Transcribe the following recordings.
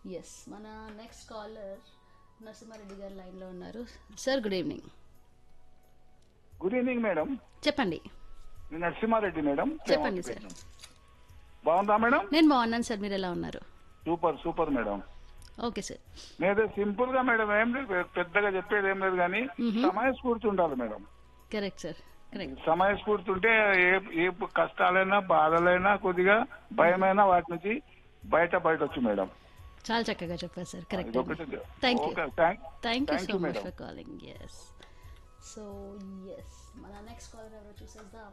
Yes మన next caller Narasimha Reddy garu లైన్లో ఉన్నారు sir good evening good evening madam చెప్పండి నేను నరసింహారెడ్డి మేడం చెప్పండి సార్ బాగుందా మేడం నేను బాగున్నాను సార్ మీరు ఎలా ఉన్నారు super super madam okay sir నేదే సింపుల్ గా మేడం ఏం లేదు పెద్దగా చెప్పేది ఏం లేదు కానీ సమయస్ఫూర్తి ఉండాలి మేడం కరెక్ట్ సార్ కరెక్ట్ సమయస్ఫూర్తి ఉంటే ఏ ఏ కష్టాలైనా బాధలైనా కొద్దిగా భయమైనా వాటి నుంచి బయట బయట వచ్చు మేడం చాలా చక్కగా చెప్పారు సార్ కరెక్ట్ ఇదొకటి thank you okay thank thank you Thank so you, much madam. For calling yes so yes మన నెక్స్ట్ కాలర్ ఎవరో చూసేద్దాం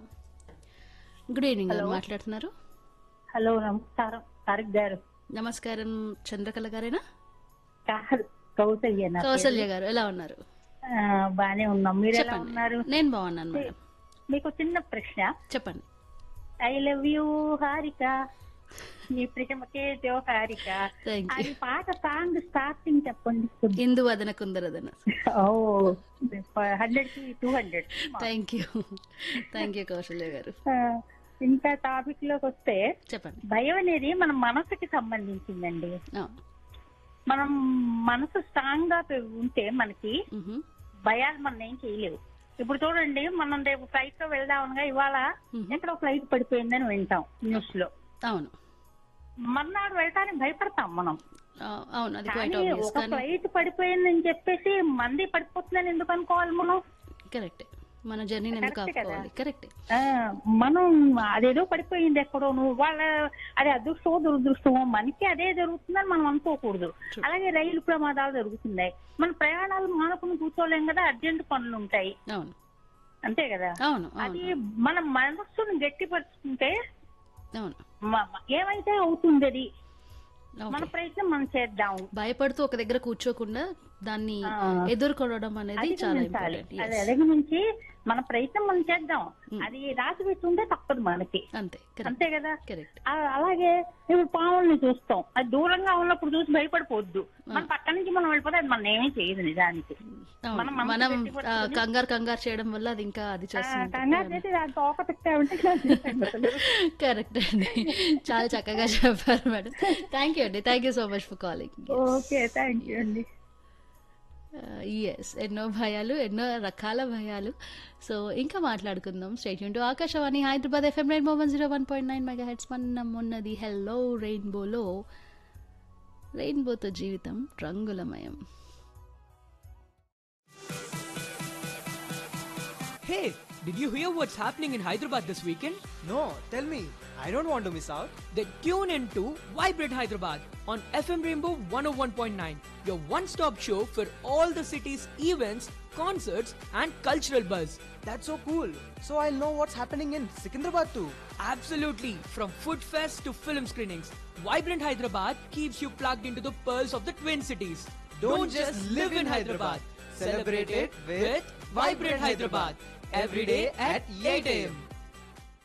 గుడ్ ఈవినింగ్ గారు మాట్లాడుతున్నారు హలో నమస్కారం తారిక్ గారు నమస్కారం చంద్రకళ గారేనా కాదు కౌసల్య నా పేరు. కౌసల్య గారు ఎలా ఉన్నారు ఆ, బానే ఉన్నాం మీరు ఎలా చెప్పండి ఉన్నారు నేను బాగున్నాను మేడం మీకు చిన్న ప్రశ్న చెప్పండి ఐ లవ్ యూ హారిక మీ ప్రేమకే దేవ హారిక థ్యాంక్ యూ అది పాట సాంగ్ స్టార్టింగ్ చెప్పండి ఇందు వదన కుందరదన ఓ హండ్రెడ్ కి two hundred thank you thank you Kausalya garu ఇంకా టాపిక్ లోకి వస్తే చెప్పండి భయం అనేది మన మనసుకి సంబంధించిందండి ఆ, మనం మనసు స్ట్రాంగ్ గా ఉంటే మనకి మ్హూ, భయాలు మనం ఏం చేయలేవు ఇప్పుడు చూడండి మనం రేపు ఫ్లైట్ లో వెళ్దామనగా ఇవాళ మ్మ్. ఎక్కడో ఫ్లైట్ పడిపోయిందని వింటాం న్యూస్ లో అవును మర్నాడు వెళ్ళటానికి భయపడతాం మనం ఆ, అవును అది క్వైట్ కానీ ఆబ్వియస్ ఒక కానీ ఫ్లైట్ పడిపోయిందని చెప్పేసి మంది పడిపోతుందని ఎందుకు అనుకోవాలి మనం కరెక్ట్ మన జర్నీని ఎందుకు Correct కదా? ఆపుకోవాలి కరెక్ట్ ఆ, మనం అదేదో పడిపోయింది ఎక్కడో నువ్వు వాళ్ళ అది అదృష్టమో దురదృష్టమో మనకి అదే జరుగుతుందని మనం అనుకోకూడదు True. అలాగే రైలు ప్రమాదాలు జరుగుతున్నాయి మన ప్రయాణాలు మానుకుని కూర్చోలేం కదా అర్జెంట్ పనులు ఉంటాయి అవును అంతే కదా అవును అది అవును మన మనస్సును గట్టిపరుచుకుంటే అవును మ- మ- ఏమైతే అవుతుంది అది మన ఓకే ప్రయత్నం మనం చేద్దాం భయపడుతూ ఒక దగ్గర కూర్చోకుండా దాన్ని ఆ. ఎదుర్కోవడం అనేది చాలా అధిగమించాలి ఇంపార్టెంట్ అది అధిగమించి మన ప్రయత్నం మనం చేద్దాం అది రాసి పెట్టుంటే తప్పదు మనకి అంతే కరెక్ట్ అంతే కదా కరెక్ట్ ఆ- అలాగే ఇప్పుడు పాముల్ని చూస్తాం అది దూరంగా ఉన్నప్పుడు చూసి భయపడిపోవద్దు మన పక్క నుంచి మనం వెళ్ళిపోతే అది మనం ఏమీ చేయదు నిజానికి అవును మనం మనసు మనం గట్టి ఆ, పట్టుకొని- కంగారు కంగారు చేయడం వల్ల అది ఇంకా అది ఆ, చేస్తుంది కంగారు చేసి దాని తోక తిట్టా ఉంటే కరెక్ట్ అండి చాలా చక్కగా చెప్పారు మేడం థ్యాంక్ యూ అండి thank you so much for calling okay thank you అండి ఎస్ ఎన్నో భయాలు ఎన్నో రకాల భయాలు సో ఇంకా మాట్లాడుకుందాం stay tuned to Akashvani Hyderabad F M rainbow one zero one point nine mega hits మనం ఉన్నది హెల్లో రెయిన్బోలో రెయిన్బోతో జీవితం రంగులమయం Hey, did you hear what's happening in Hyderabad this weekend? No, tell me. I don't want to miss out. Then tune in to Vibrate Hyderabad on FM Rainbow 101.9, your one stop show for all the city's events, concerts, and cultural buzz. That's so cool. So I'll know what's happening in Secunderabad too. Absolutely, from food fest to film screenings, Vibrant Hyderabad keeps you plugged into the pearls of the Twin Cities. Don't just live in Hyderabad. Celebrate it with Vibrant Hyderabad. Every day at 8 a.m.